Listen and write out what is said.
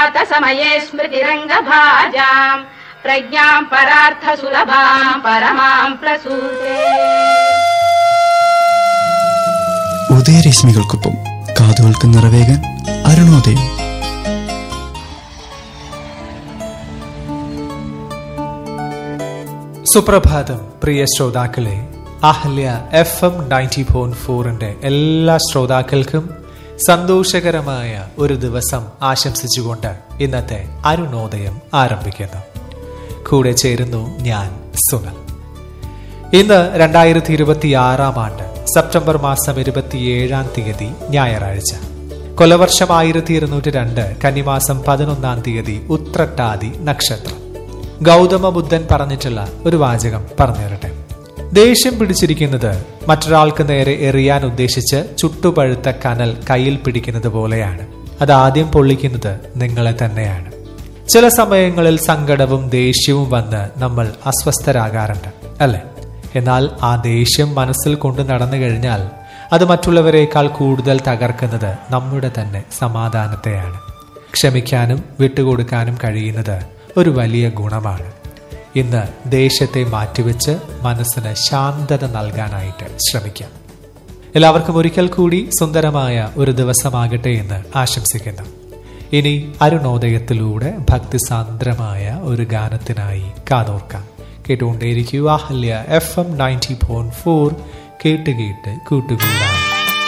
प्रभातसमये स्मृतिरङ्गभाजाम् प्रज्ञाम् परार्थसुलभाम् परमाम् प्रसूते ഉദയരശ്മികൾക്കൊപ്പം കാതുകൾക്ക് നിറവേകാൻ അരുണോദയം സുപ്രഭാതം പ്രിയ ശ്രോതാക്കളെ അഹല്യ എഫ് എം നയൻറ്റി പോയിന്റ് ഫോറിന്റെ എല്ലാ ശ്രോതാക്കൾക്കും സന്തോഷകരമായ ഒരു ദിവസം ആശംസിച്ചുകൊണ്ട് ഇന്നത്തെ അരുണോദയം ആരംഭിക്കുന്നു കൂടെ ചേരുന്നു ഞാൻ സുനൽ ഇന്ന് രണ്ടായിരത്തി ഇരുപത്തി ആറാം ആണ്ട് സെപ്റ്റംബർ മാസം ഇരുപത്തിയേഴാം തീയതി ഞായറാഴ്ച കൊലവർഷം ആയിരത്തി ഇരുന്നൂറ്റി രണ്ട് കന്നിമാസം പതിനൊന്നാം തീയതി ഉത്രട്ടാതി നക്ഷത്രം ഗൗതമ ബുദ്ധൻ പറഞ്ഞിട്ടുള്ള ഒരു വാചകം പറഞ്ഞു തരട്ടെ ദേഷ്യം പിടിച്ചിരിക്കുന്നത് മറ്റൊരാൾക്ക് നേരെ എറിയാൻ ഉദ്ദേശിച്ച് ചുട്ടുപഴുത്ത കനൽ കയ്യിൽ പിടിക്കുന്നത് പോലെയാണ് അത് ആദ്യം പൊള്ളിക്കുന്നത് നിങ്ങളെ തന്നെയാണ് ചില സമയങ്ങളിൽ സങ്കടവും ദേഷ്യവും വന്ന് നമ്മൾ അസ്വസ്ഥരാകാറുണ്ട് അല്ലെ എന്നാൽ ആ ദേഷ്യം മനസ്സിൽ കൊണ്ടു നടന്നു കഴിഞ്ഞാൽ അത് മറ്റുള്ളവരെക്കാൾ കൂടുതൽ തകർക്കുന്നത് നമ്മുടെ തന്നെ സമാധാനത്തെയാണ് ക്ഷമിക്കാനും വിട്ടുകൊടുക്കാനും കഴിയുന്നത് ഒരു വലിയ ഗുണമാണ് ഇന്ന് ദേഷ്യത്തെ മാറ്റിവെച്ച് മനസ്സിന് ശാന്തത നൽകാനായിട്ട് ശ്രമിക്കാം എല്ലാവർക്കും ഒരിക്കൽ കൂടി സുന്ദരമായ ഒരു ദിവസമാകട്ടെ എന്ന് ആശംസിക്കുന്നു ഇനി അരുണോദയത്തിലൂടെ ഭക്തിസാന്ദ്രമായ ഒരു ഗാനത്തിനായി കാതോർക്കാം കേട്ടുകൊണ്ടേയിരിക്കുക Ahalya FM ninety point four ഫോർ കേട്ട് കേട്ട് കൂട്ടുകൂടാം